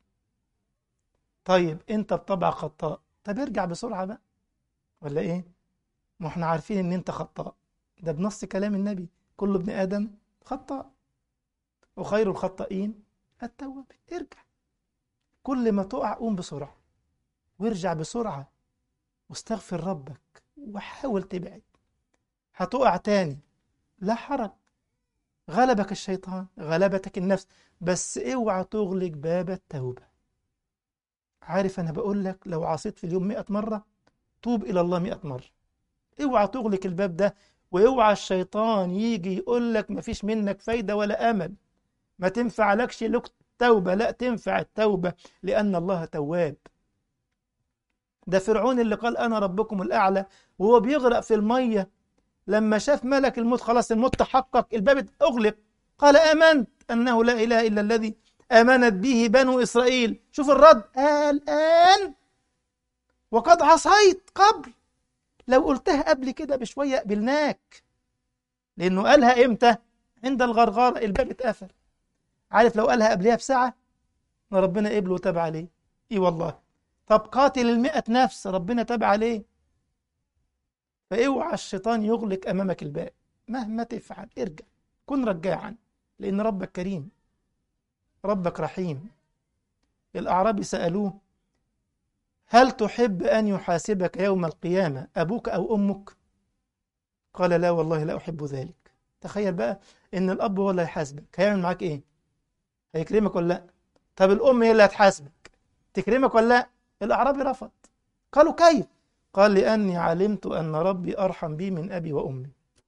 طيب أنت بطبع خطاء طب ارجع بسرعة بقى ولا إيه؟ ما احنا عارفين إن أنت خطاء ده بنص كلام النبي كل ابن آدم خطاء وخير الخطائين التواب ارجع كل ما تقع قوم بسرعة وارجع بسرعة واستغفر ربك وحاول تبعد هتقع تاني لا حرج غلبك الشيطان غلبتك النفس بس اوعى تغلق باب التوبة عارف أنا بقول لك لو عصيت في اليوم مئة مرة توب إلى الله مئة مرة اوعى تغلق الباب ده واوعى الشيطان يجي يقول لك مفيش منك فايدة ولا أمل ما تنفع لكش لك توبة لا تنفع التوبة لأن الله تواب ده فرعون اللي قال أنا ربكم الأعلى وهو بيغرق في المية لما شاف ملك الموت خلاص الموت تحقق الباب أغلق قال آمنت أنه لا إله إلا الذي آمنت به بنو إسرائيل شوف الرد الآن وقد عصيت قبل لو قلتها قبل كده بشوية قبلناك لأنه قالها إمتى عند الغرغرة الباب اتقفل عارف لو قالها قبلها بساعة ما ربنا قبله وتاب عليه إي والله طب قاتل المئة نفس ربنا تاب عليه فاوعى الشيطان يغلق أمامك الباب مهما تفعل ارجع كن رجاعا لأن ربك كريم ربك رحيم الأعرابي سألوه هل تحب أن يحاسبك يوم القيامة أبوك أو أمك؟ قال لا والله لا أحب ذلك تخيل بقى إن الأب هو اللي هيحاسبك هيعمل معاك إيه؟ هيكرمك ولا لا؟ طب الأم هي اللي هتحاسبك تكرمك ولا لا؟ الأعرابي رفض قالوا كيف؟ قال لأني علمت أن ربي أرحم بي من أبي وأمي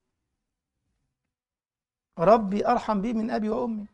ربي أرحم بي من أبي وأمي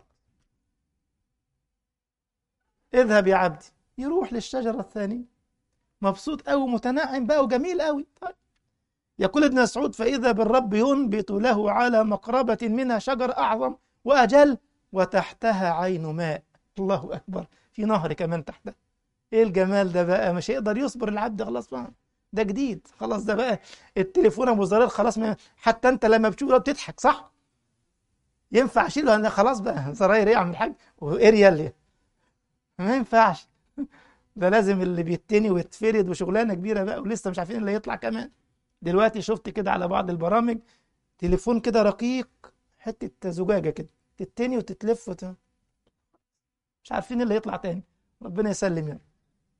اذهب يا عبدي يروح للشجرة الثانية مبسوط أوي متنعم بقى وجميل أوي طيب. يقول ابن مسعود فإذا بالرب ينبت له على مقربة منها شجر أعظم وأجل وتحتها عين ماء الله أكبر في نهر كمان تحتها إيه الجمال ده بقى مش هيقدر يصبر العبد خلاص بقى ده جديد خلاص ده بقى التليفون ابو زرار خلاص ما حتى انت لما بتشوفه بتضحك صح ينفع اشيله انا خلاص بقى زراير ايه يا عم الحاج واريال ما ينفعش ده لازم اللي بيتني ويتفرد وشغلانه كبيره بقى ولسه مش عارفين اللي هيطلع كمان دلوقتي شفت كده على بعض البرامج تليفون كده رقيق حته زجاجه كده تتني وتتلف وت... مش عارفين اللي هيطلع تاني ربنا يسلم يعني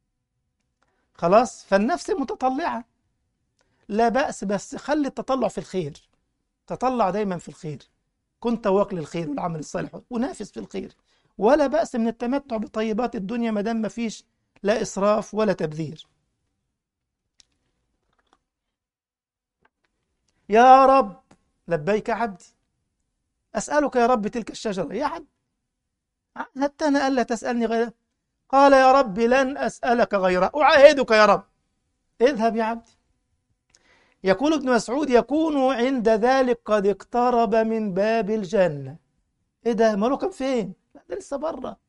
خلاص فالنفس متطلعه لا بأس بس خلي التطلع في الخير تطلع دايما في الخير كن تواق للخير والعمل الصالح ونافس في الخير ولا بأس من التمتع بطيبات الدنيا ما دام ما فيش لا إسراف ولا تبذير يا رب لبيك عبدي أسألك يا رب تلك الشجرة يا عبد عهدت أنا ألا تسألني غيره قال يا رب لن أسألك غيره أعاهدك يا رب اذهب يا عبدي يقول ابن مسعود يكون عند ذلك قد اقترب من باب الجنة ايه ده ماله كان فين لا ده لسه بره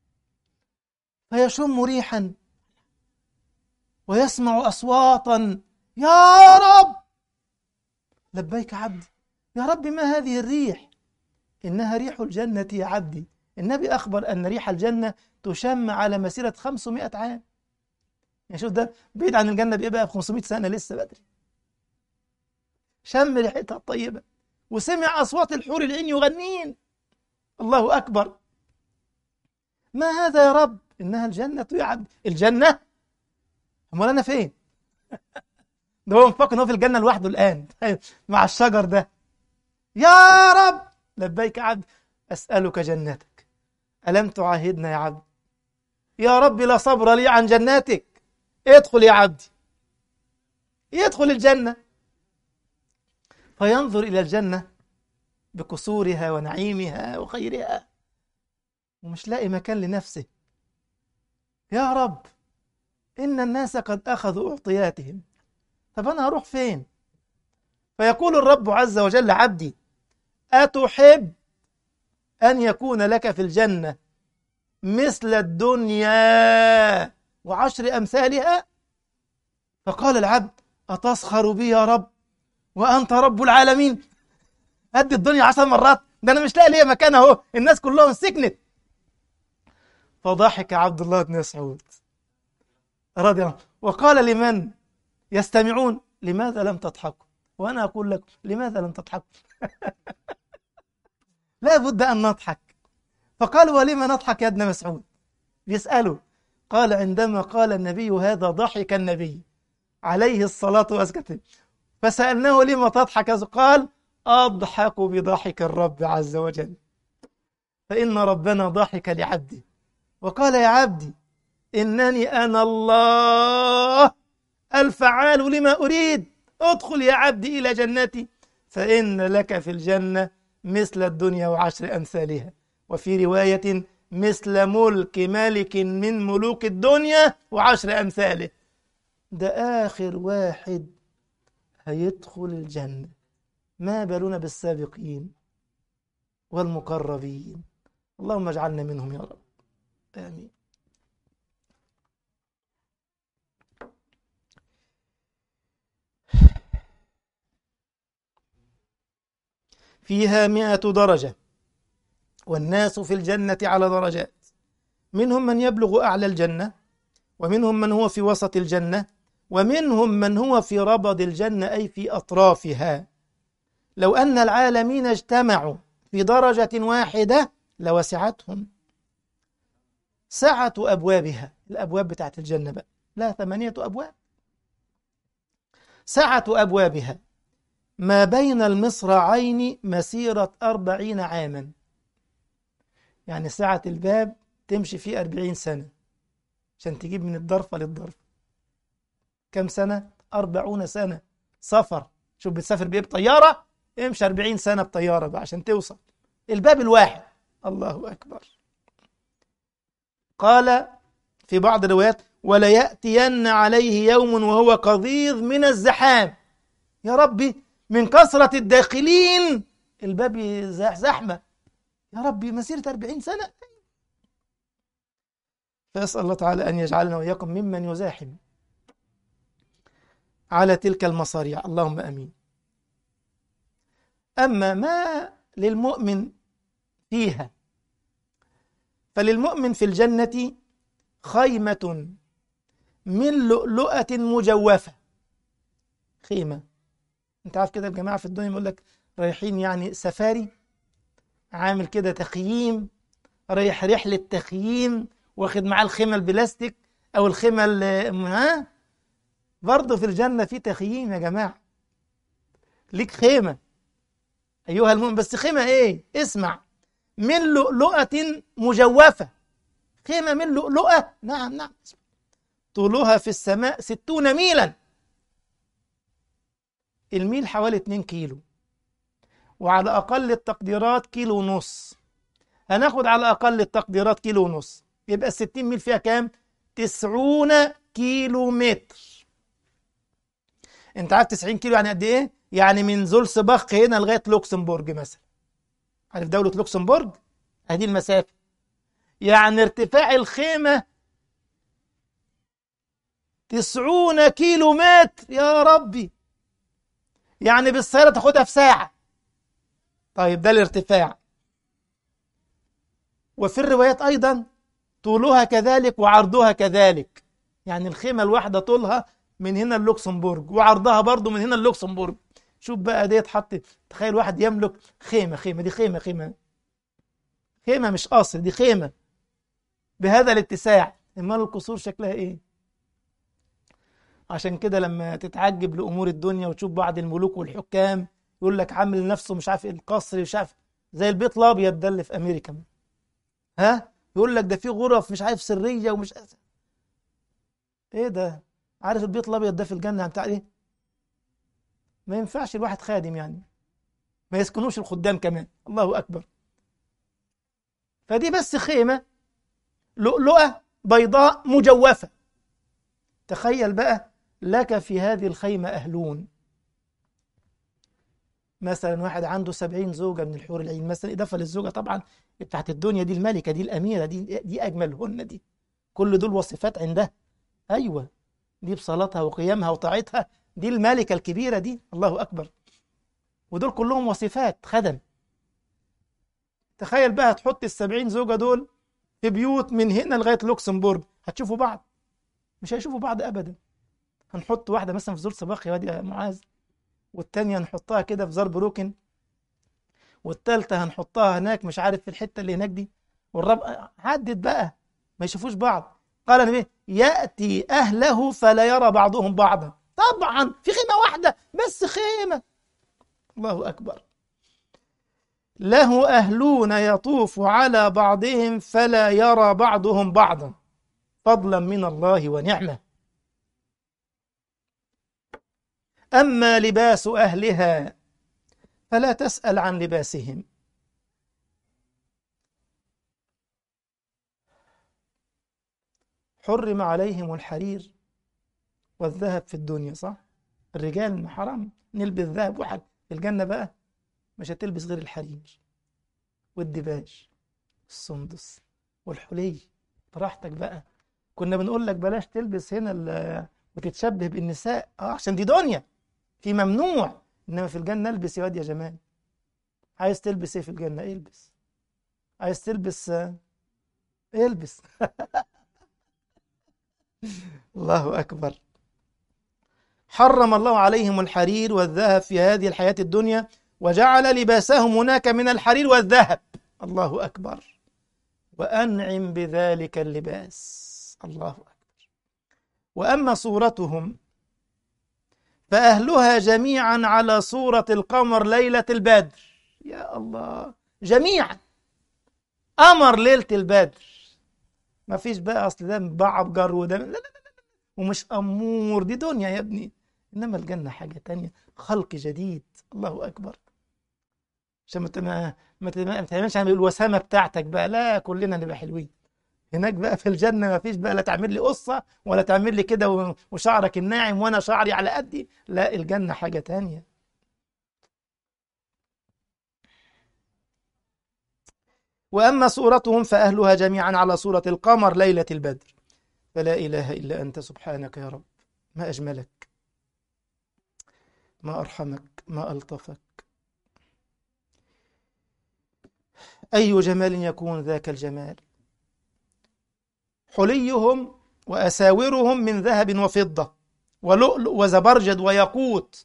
فيشم ريحا ويسمع أصواتا يا رب لبيك عبدي يا رب ما هذه الريح إنها ريح الجنة يا عبدي النبي أخبر أن ريح الجنة تشم على مسيرة 500 عام يعني شوف ده بعيد عن الجنة بيبقى ب 500 سنة لسه بدري شم ريحتها الطيبة وسمع أصوات الحور العين يغنين الله أكبر ما هذا يا رب إنها الجنة يا عبد الجنة أمال أنا فين ده هو مفكر إن هو في الجنة لوحده الآن مع الشجر ده يا رب لبيك عبد أسألك جنتك ألم تعاهدنا يا عبد يا رب لا صبر لي عن جناتك ادخل يا عبدي يدخل الجنة فينظر إلى الجنة بقصورها ونعيمها وخيرها ومش لاقي مكان لنفسه يا رب إن الناس قد أخذوا أعطياتهم طب أنا هروح فين فيقول الرب عز وجل عبدي أتحب أن يكون لك في الجنة مثل الدنيا وعشر أمثالها فقال العبد أتسخر بي يا رب وأنت رب العالمين قد الدنيا عشر مرات ده أنا مش لاقي ليا مكان أهو الناس كلهم سكنت فضحك عبد الله بن مسعود رضي الله وقال لمن يستمعون لماذا لم تضحكوا وأنا أقول لكم لماذا لم تضحكوا لا بد أن نضحك فقالوا ولم نضحك يا ابن مسعود بيسأله قال عندما قال النبي هذا ضحك النبي عليه الصلاة والسلام فسألناه لما تضحك قال أضحك بضحك الرب عز وجل فإن ربنا ضحك لعبده وقال يا عبدي إنني أنا الله الفعال لما أريد ادخل يا عبدي إلى جنتي فإن لك في الجنة مثل الدنيا وعشر أمثالها وفي رواية مثل ملك ملك من ملوك الدنيا وعشر أمثاله ده آخر واحد هيدخل الجنة ما بالنا بالسابقين والمقربين اللهم اجعلنا منهم يا رب آمين فيها مئة درجة والناس في الجنة على درجات منهم من يبلغ أعلى الجنة ومنهم من هو في وسط الجنة ومنهم من هو في ربض الجنة أي في أطرافها لو أن العالمين اجتمعوا في درجة واحدة لوسعتهم سعة أبوابها الأبواب بتاعت الجنة بقى لا ثمانية أبواب سعة أبوابها ما بين المصراعين مسيرة أربعين عاما يعني سعة الباب تمشي فيه أربعين سنة عشان تجيب من الضرفة للضرفة كم سنة؟ أربعون سنة سفر شوف بتسافر بإيه بطيارة امشي أربعين سنة بطيارة بقى عشان توصل الباب الواحد الله أكبر قال في بعض الروايات وليأتين عليه يوم وهو قضيض من الزحام يا ربي من كثرة الداخلين الباب زحمة يا ربي مسيرة أربعين سنة فأسأل الله تعالى أن يجعلنا وإياكم ممن يزاحم على تلك المصاريع اللهم أمين أما ما للمؤمن فيها فللمؤمن في الجنة خيمة من لؤلؤة مجوفة خيمة انت عارف كده الجماعة في الدنيا يقول لك رايحين يعني سفاري عامل كده تخييم رايح رحلة تخييم واخد معاه الخيمة البلاستيك أو الخيمة ها برضه في الجنة في تخييم يا جماعة ليك خيمة أيها المؤمن بس خيمة إيه؟ اسمع من لؤلؤة مجوفة خيمة من لؤلؤة نعم نعم طولها في السماء ستون ميلا الميل حوالي 2 كيلو وعلى أقل التقديرات كيلو ونص هناخد على أقل التقديرات كيلو ونص يبقى الستين ميل فيها كام؟ تسعون كيلو متر انت عارف 90 كيلو يعني قد ايه؟ يعني من زولسباخ هنا لغاية لوكسمبورج مثلا عارف دولة لوكسمبورج؟ هذه المسافة يعني ارتفاع الخيمة تسعون كيلو متر يا ربي يعني بالسيارة تاخدها في ساعة طيب ده الارتفاع وفي الروايات أيضا طولها كذلك وعرضها كذلك يعني الخيمة الواحدة طولها من هنا اللوكسمبورج وعرضها برضو من هنا اللوكسمبورج شوف بقى ديت حط تخيل واحد يملك خيمة خيمة دي خيمة خيمة خيمة مش قصر دي خيمة بهذا الاتساع امال القصور شكلها ايه عشان كده لما تتعجب لامور الدنيا وتشوف بعض الملوك والحكام يقول لك عامل نفسه مش عارف القصر مش عارف زي البيت الابيض ده اللي في امريكا ها يقول لك ده في غرف مش عارف سريه ومش عارف. ايه ده عارف البيت الابيض ده في الجنه بتاع ايه ما ينفعش الواحد خادم يعني ما يسكنوش الخدام كمان الله اكبر فدي بس خيمه لؤلؤه بيضاء مجوفه تخيل بقى لك في هذه الخيمة أهلون مثلا واحد عنده سبعين زوجة من الحور العين مثلا إضافة للزوجة طبعا بتاعت الدنيا دي الملكة دي الأميرة دي دي أجملهن دي كل دول وصفات عندها أيوة دي بصلاتها وقيامها وطاعتها دي الملكة الكبيرة دي الله أكبر ودول كلهم وصفات خدم تخيل بقى تحط السبعين زوجة دول في بيوت من هنا لغاية لوكسمبورج هتشوفوا بعض مش هيشوفوا بعض ابدا هنحط واحده مثلا في زور صباح يا واد يا معاذ والتانية نحطها كده في زار بروكن والتالتة هنحطها هناك مش عارف في الحتة اللي هناك دي والرابعة عدت بقى ما يشوفوش بعض قال النبي يأتي أهله فلا يرى بعضهم بعضا طبعا في خيمة واحدة بس خيمة الله أكبر له أهلون يطوف على بعضهم فلا يرى بعضهم بعضا فضلا من الله ونعمة أما لباس أهلها فلا تسأل عن لباسهم حرم عليهم الحرير والذهب في الدنيا صح؟ الرجال حرام نلبس ذهب واحد في الجنة بقى مش هتلبس غير الحرير والدباج السندس والحلي براحتك بقى كنا بنقول لك بلاش تلبس هنا وتتشبه بالنساء اه عشان دي دنيا في ممنوع انما في الجنة البس يا واد يا جمال عايز تلبس ايه في الجنة البس عايز تلبس آه، البس الله أكبر حرم الله عليهم الحرير والذهب في هذه الحياة الدنيا وجعل لباسهم هناك من الحرير والذهب الله أكبر وأنعم بذلك اللباس الله أكبر وأما صورتهم فأهلها جميعا على صورة القمر ليلة البدر يا الله جميعا قمر ليلة البدر ما فيش بقى أصل ده بعبجر وده لا لا لا لا ومش أمور دي دنيا يا ابني إنما الجنة حاجة تانية خلق جديد الله أكبر عشان ما ت- ما ما ت- ما تعملش عن الوسامة بتاعتك بقى لا كلنا نبقى حلوين هناك بقى في الجنة ما فيش بقى لا تعمل لي قصة ولا تعمل لي كده و- وشعرك الناعم وأنا شعري على قدي لا الجنة حاجة تانية وأما صورتهم فأهلها جميعا على صورة القمر ليلة البدر فلا إله إلا أنت سبحانك يا رب ما أجملك ما أرحمك ما ألطفك أي جمال يكون ذاك الجمال حليهم وأساورهم من ذهب وفضة ولؤلؤ وزبرجد وياقوت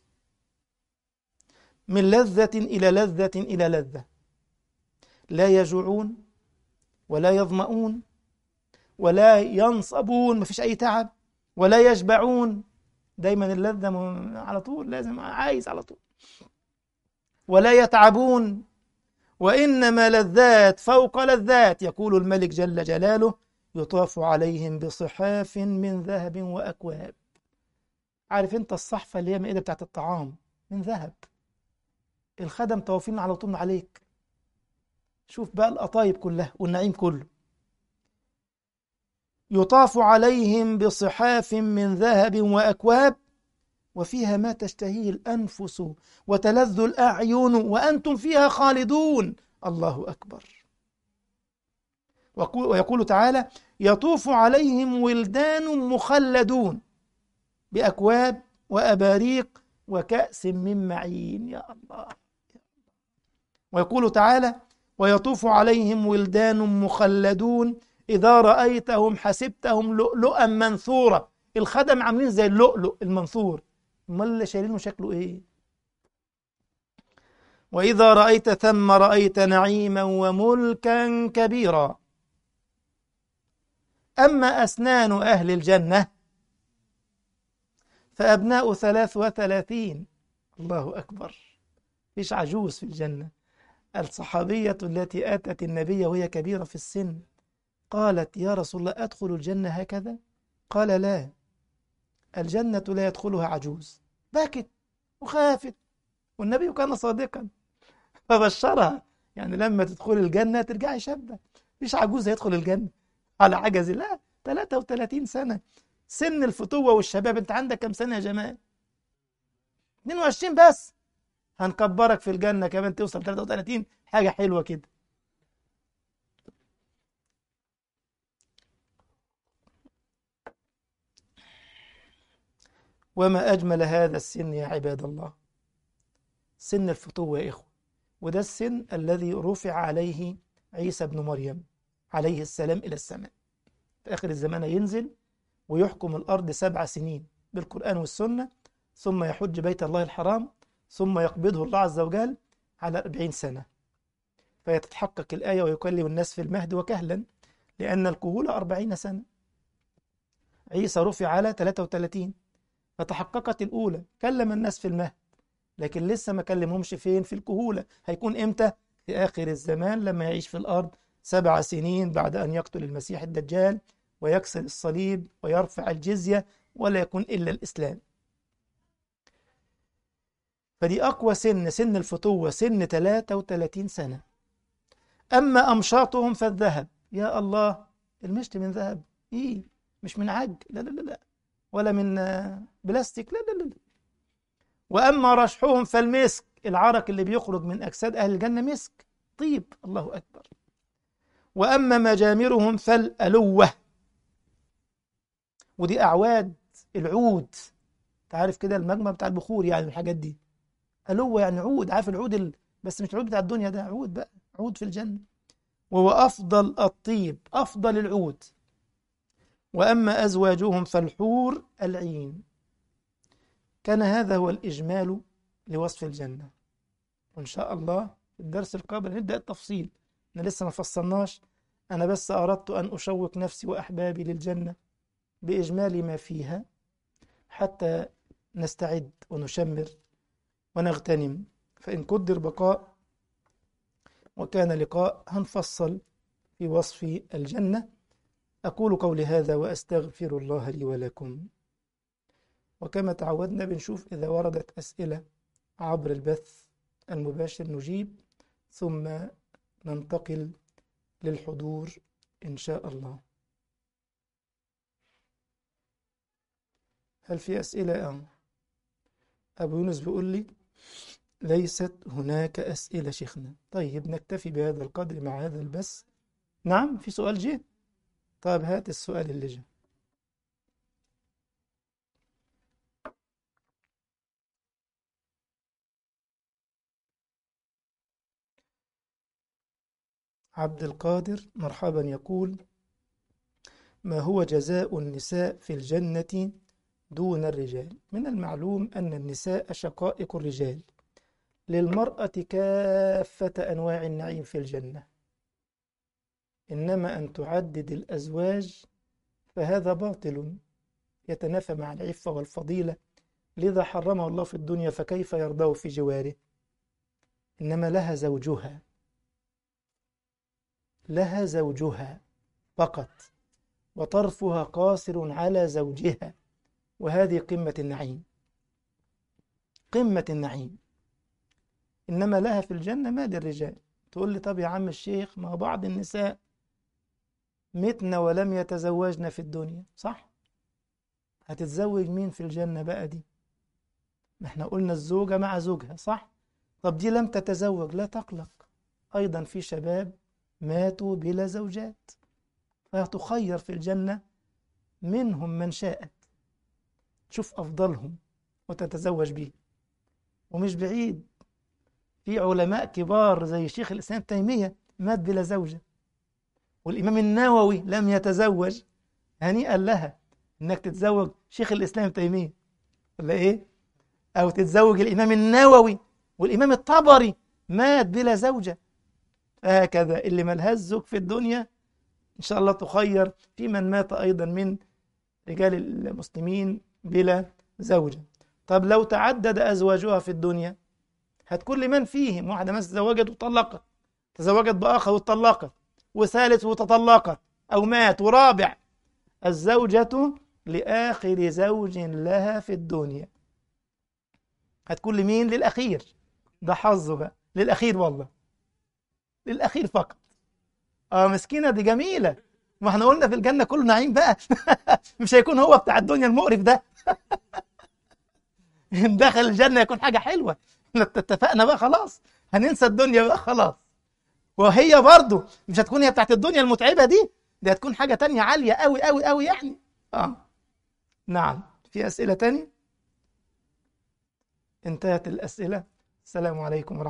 من لذة إلى لذة إلى لذة لا يجوعون ولا يظمؤون ولا ينصبون مفيش أي تعب ولا يشبعون دايما اللذة م- على طول لازم عايز على طول ولا يتعبون وإنما لذات فوق لذات يقول الملك جل جلاله يطاف عليهم بصحاف من ذهب وأكواب عارف انت الصحفة اللي هي المائدة بتاعت الطعام من ذهب الخدم طوافين على طول عليك شوف بقى القطايب كلها والنعيم كله يطاف عليهم بصحاف من ذهب وأكواب وفيها ما تشتهيه الأنفس وتلذ الأعين وأنتم فيها خالدون الله أكبر ويقول- ويقول تعالى يطوف عليهم ولدان مخلدون بأكواب وأباريق وكأس من معين يا الله ويقول تعالى ويطوف عليهم ولدان مخلدون إذا رأيتهم حسبتهم لؤلؤا منثورا الخدم عاملين زي اللؤلؤ المنثور امال اللي شايلينه شكله ايه وإذا رأيت ثم رأيت نعيما وملكا كبيرا أما أسنان أهل الجنة فأبناء ثلاث وثلاثين الله أكبر فيش عجوز في الجنة الصحابية التي أتت النبي وهي كبيرة في السن قالت يا رسول الله أدخل الجنة هكذا قال لا الجنة لا يدخلها عجوز بكت وخافت والنبي كان صادقا فبشرها يعني لما تدخل الجنة ترجعي شابة مفيش عجوز هيدخل الجنة على عجز لا 33 سنة سن الفتوة والشباب انت عندك كم سنة يا جماعة 22 بس هنكبرك في الجنة كمان توصل 33 حاجة حلوة كده وما أجمل هذا السن يا عباد الله سن الفتوة يا إخوة وده السن الذي رفع عليه عيسى بن مريم عليه السلام إلى السماء في آخر الزمان ينزل ويحكم الأرض سبع سنين بالقرآن والسنة ثم يحج بيت الله الحرام ثم يقبضه الله عز وجل على أربعين سنة فيتحقق الآية ويكلم الناس في المهد وكهلا لأن الكهولة أربعين سنة عيسى رفع على 33 فتحققت الأولى كلم الناس في المهد لكن لسه ما كلمهمش فين في الكهولة هيكون إمتى في آخر الزمان لما يعيش في الأرض سبع سنين بعد أن يقتل المسيح الدجال ويكسر الصليب ويرفع الجزية ولا يكون إلا الإسلام فدي أقوى سن سن الفتوة سن 33 سنة أما أمشاطهم فالذهب يا الله المشط من ذهب إيه مش من عج لا لا لا لا ولا من بلاستيك لا لا لا وأما رشحهم فالمسك العرق اللي بيخرج من أجساد أهل الجنة مسك طيب الله أكبر وأما مجامرهم فالألوة ودي أعواد العود تعرف كده المجمع بتاع البخور يعني الحاجات دي ألوة يعني عود عارف العود ال... بس مش العود بتاع الدنيا ده عود بقى عود في الجنة وهو أفضل الطيب أفضل العود وأما أزواجهم فالحور العين كان هذا هو الإجمال لوصف الجنة وإن شاء الله في الدرس القابل نبدأ التفصيل أنا لسه ما فصلناش أنا بس أردت أن أشوق نفسي وأحبابي للجنة بإجمال ما فيها حتى نستعد ونشمر ونغتنم فإن قدر بقاء وكان لقاء هنفصل في وصف الجنة أقول قولي هذا وأستغفر الله لي ولكم وكما تعودنا بنشوف إذا وردت أسئلة عبر البث المباشر نجيب ثم ننتقل للحضور إن شاء الله هل في أسئلة أبو يونس بيقول لي ليست هناك أسئلة شيخنا طيب نكتفي بهذا القدر مع هذا البث نعم في سؤال جه طيب هات السؤال اللي جه عبد القادر مرحبا يقول ما هو جزاء النساء في الجنة دون الرجال من المعلوم أن النساء شقائق الرجال للمرأة كافة أنواع النعيم في الجنة إنما أن تعدد الأزواج فهذا باطل يتنافى مع العفة والفضيلة لذا حرمه الله في الدنيا فكيف يرضاه في جواره إنما لها زوجها لها زوجها فقط وطرفها قاصر على زوجها وهذه قمة النعيم قمة النعيم إنما لها في الجنة ما للرجال تقول لي طب يا عم الشيخ ما بعض النساء متن ولم يتزوجن في الدنيا صح هتتزوج مين في الجنة بقى دي ما احنا قلنا الزوجة مع زوجها صح طب دي لم تتزوج لا تقلق أيضا في شباب ماتوا بلا زوجات فهتخير في الجنة منهم من شاءت تشوف أفضلهم وتتزوج به ومش بعيد في علماء كبار زي شيخ الإسلام تيمية مات بلا زوجة والإمام النووي لم يتزوج هنيئا لها إنك تتزوج شيخ الإسلام تيمية ولا إيه؟ أو تتزوج الإمام النووي والإمام الطبري مات بلا زوجة هكذا اللي ملهاش زوج في الدنيا إن شاء الله تخير في من مات أيضا من رجال المسلمين بلا زوجة طب لو تعدد أزواجها في الدنيا هتكون لمن فيهم واحدة مثلا تزوجت وطلقت تزوجت بآخر وطلقت وثالث وتطلقت أو مات ورابع الزوجة لآخر زوج لها في الدنيا هتكون لمين للأخير ده حظه بقى للأخير والله للأخير فقط اه مسكينة دي جميلة ما احنا قلنا في الجنة كله نعيم بقى مش هيكون هو بتاع الدنيا المقرف ده دخل الجنة يكون حاجة حلوة اتفقنا بقى خلاص هننسى الدنيا بقى خلاص وهي برضه مش هتكون هي بتاعت الدنيا المتعبة دي دي هتكون حاجة تانية عالية قوي قوي قوي يعني اه نعم في أسئلة تانية انتهت الأسئلة السلام عليكم ورحمة